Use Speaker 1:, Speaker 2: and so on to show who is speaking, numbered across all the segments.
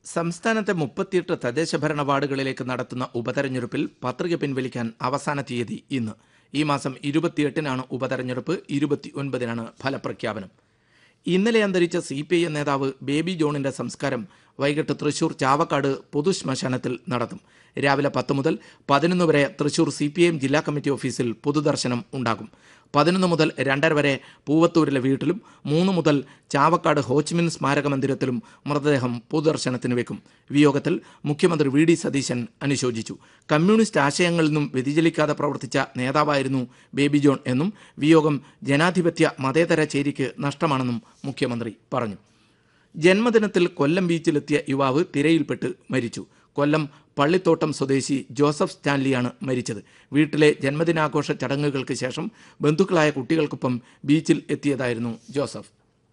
Speaker 1: സംസ്ഥാനത്തെ മുപ്പത്തിയെട്ട് തദ്ദേശഭരണ വാർഡുകളിലേക്ക് നടത്തുന്ന ഉപതെരഞ്ഞെടുപ്പിൽ പത്രിക പിൻവലിക്കാൻ അവസാന തീയതി ഇന്ന് ഈ മാസം ഇരുപത്തിയെട്ടിനാണ് ഉപതെരഞ്ഞെടുപ്പ് ഇരുപത്തി ഒൻപതിനാണ് ഫലപ്രഖ്യാപനം ഇന്നലെ അന്തരിച്ച സി പി ഐ എം നേതാവ് ബേബി ജോണിന്റെ സംസ്കാരം വൈകിട്ട് തൃശൂർ ചാവക്കാട് പൊതുശ്മശാനത്തിൽ നടത്തും രാവിലെ പത്ത് മുതൽ പതിനൊന്ന് വരെ Thrissur C P I M ജില്ലാ കമ്മിറ്റി ഓഫീസിൽ പൊതുദർശനം ഉണ്ടാകും പതിനൊന്ന് മുതൽ രണ്ടര വരെ പൂവത്തൂരിലെ വീട്ടിലും മൂന്ന് മുതൽ ചാവക്കാട് ഹോച്ച്മിൻ സ്മാരക മന്ദിരത്തിലും മൃതദേഹം പൊതുദർശനത്തിന് വെക്കും വിയോഗത്തിൽ മുഖ്യമന്ത്രി വി ഡി സതീശൻ അനുശോചിച്ചു കമ്മ്യൂണിസ്റ്റ് ആശയങ്ങളിൽ നിന്നും വ്യതിചലിക്കാതെ പ്രവർത്തിച്ച നേതാവായിരുന്നു ബേബി ജോൺ എന്നും വിയോഗം ജനാധിപത്യ മതേതര ചേരിക്ക് നഷ്ടമാണെന്നും മുഖ്യമന്ത്രി പറഞ്ഞു ജന്മദിനത്തിൽ കൊല്ലം ബീച്ചിലെത്തിയ യുവാവ് തിരയിൽപ്പെട്ട് മരിച്ചു കൊല്ലം പള്ളിത്തോട്ടം സ്വദേശി ജോസഫ് സ്റ്റാൻലിയാണ് മരിച്ചത് വീട്ടിലെ ജന്മദിനാഘോഷ ചടങ്ങുകൾക്ക് ശേഷം ബന്ധുക്കളായ കുട്ടികൾക്കൊപ്പം ബീച്ചിൽ എത്തിയതായിരുന്നു ജോസഫ്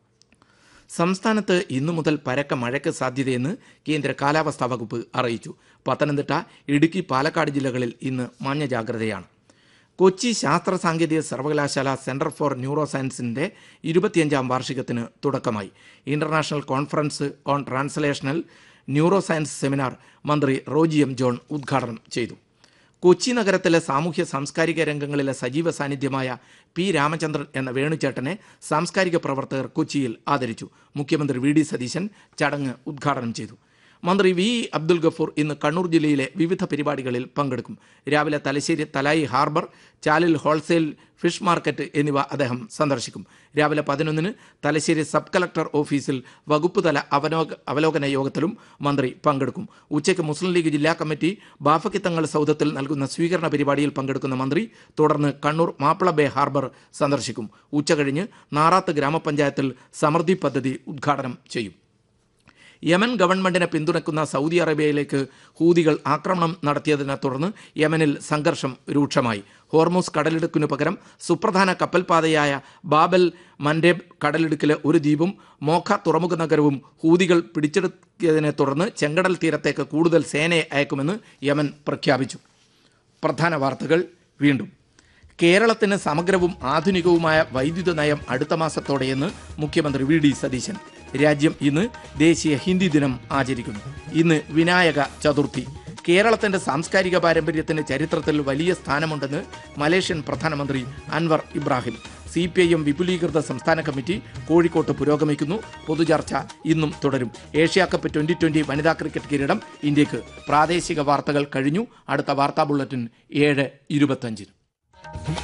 Speaker 1: സംസ്ഥാനത്ത് ഇന്നു മുതൽ പരക്ക മഴയ്ക്ക് സാധ്യതയെന്ന് കേന്ദ്ര കാലാവസ്ഥാ വകുപ്പ് അറിയിച്ചു പത്തനംതിട്ട ഇടുക്കി പാലക്കാട് ജില്ലകളിൽ ഇന്ന് മഞ്ഞ ജാഗ്രതയാണ് കൊച്ചി ശാസ്ത്ര സാങ്കേതിക സർവകലാശാല സെന്റർ ഫോർ ന്യൂറോ സയൻസിന്റെ ഇരുപത്തിയഞ്ചാം വാർഷികത്തിന് തുടക്കമായി international conference on translational neuro science seminar മന്ത്രി റോജി എം ജോൺ ഉദ്ഘാടനം ചെയ്തു കൊച്ചി നഗരത്തിലെ സാമൂഹ്യ സാംസ്കാരിക രംഗങ്ങളിലെ സജീവ സാന്നിധ്യമായ പി രാമചന്ദ്രൻ എന്ന വേണുചേട്ടനെ സാംസ്കാരിക പ്രവർത്തകർ കൊച്ചിയിൽ ആദരിച്ചു മുഖ്യമന്ത്രി വി ഡി സതീശൻ ചടങ്ങ് ഉദ്ഘാടനം ചെയ്തു മന്ത്രി വി അബ്ദുൽ ഗഫൂർ ഇന്ന് കണ്ണൂർ ജില്ലയിലെ വിവിധ പരിപാടികളിൽ പങ്കെടുക്കും രാവിലെ തലശ്ശേരി തലായി ഹാർബർ ചാലിൽ ഹോൾസെയിൽ ഫിഷ് മാർക്കറ്റ് എന്നിവ അദ്ദേഹം സന്ദർശിക്കും രാവിലെ പതിനൊന്നിന് തലശ്ശേരി സബ് കളക്ടർ ഓഫീസിൽ വകുപ്പ് തല അവലോക അവലോകന യോഗത്തിലും മന്ത്രി പങ്കെടുക്കും ഉച്ചയ്ക്ക് മുസ്ലിം ലീഗ് ജില്ലാ കമ്മിറ്റി ബാഫക്കിത്തങ്ങൾ സൗധത്തിൽ നൽകുന്ന സ്വീകരണ പരിപാടിയിൽ പങ്കെടുക്കുന്ന മന്ത്രി തുടർന്ന് കണ്ണൂർ മാപ്പിള ബേ ഹാർബർ സന്ദർശിക്കും ഉച്ചകഴിഞ്ഞ് നാറാത്ത് ഗ്രാമപഞ്ചായത്തിൽ സമൃദ്ധി പദ്ധതി ഉദ്ഘാടനം ചെയ്യും യമൻ ഗവൺമെന്റിനെ പിന്തുണയ്ക്കുന്ന സൗദി അറേബ്യയിലേക്ക് ഹൂതികൾ ആക്രമണം നടത്തിയതിനെ തുടർന്ന് യമനിൽ സംഘർഷം രൂക്ഷമായി ഹോർമൂസ് കടലിടുക്കിനു പകരം സുപ്രധാന കപ്പൽപാതയായ ബാബൽ മൻഡേബ് കടലിടുക്കിലെ ഒരു ദ്വീപും മോഖ തുറമുഖ നഗരവും ഹൂതികൾ പിടിച്ചെടുക്കിയതിനെ തുടർന്ന് ചെങ്കടൽ തീരത്തേക്ക് കൂടുതൽ സേനയെ അയക്കുമെന്ന് യമൻ പ്രഖ്യാപിച്ചു പ്രധാന വാർത്തകൾ വീണ്ടും കേരളത്തിന് സമഗ്രവും ആധുനികവുമായ വൈദ്യുത നയം അടുത്ത മാസത്തോടെയെന്ന് മുഖ്യമന്ത്രി വി ഡി സതീശൻ രാജ്യം ഇന്ന് ദേശീയ ഹിന്ദി ദിനം ആചരിക്കുന്നു ഇന്ന് വിനായക ചതുർത്ഥി കേരളത്തിന്റെ സാംസ്കാരിക പാരമ്പര്യത്തിന് ചരിത്രത്തിൽ വലിയ സ്ഥാനമുണ്ടെന്ന് മലേഷ്യൻ പ്രധാനമന്ത്രി Anwar Ibrahim C P I M വിപുലീകൃത സംസ്ഥാന കമ്മിറ്റി കോഴിക്കോട്ട് പുരോഗമിക്കുന്നു പൊതുചർച്ച ഇന്നും തുടരും ഏഷ്യാ കപ്പ് ട്വന്റി ട്വന്റി വനിതാ ക്രിക്കറ്റ് കിരീടം ഇന്ത്യക്ക് പ്രാദേശിക വാർത്തകൾ കഴിഞ്ഞു അടുത്ത വാർത്താ ബുള്ളറ്റിൻ ഏഴ് ഇരുപത്തഞ്ചിന്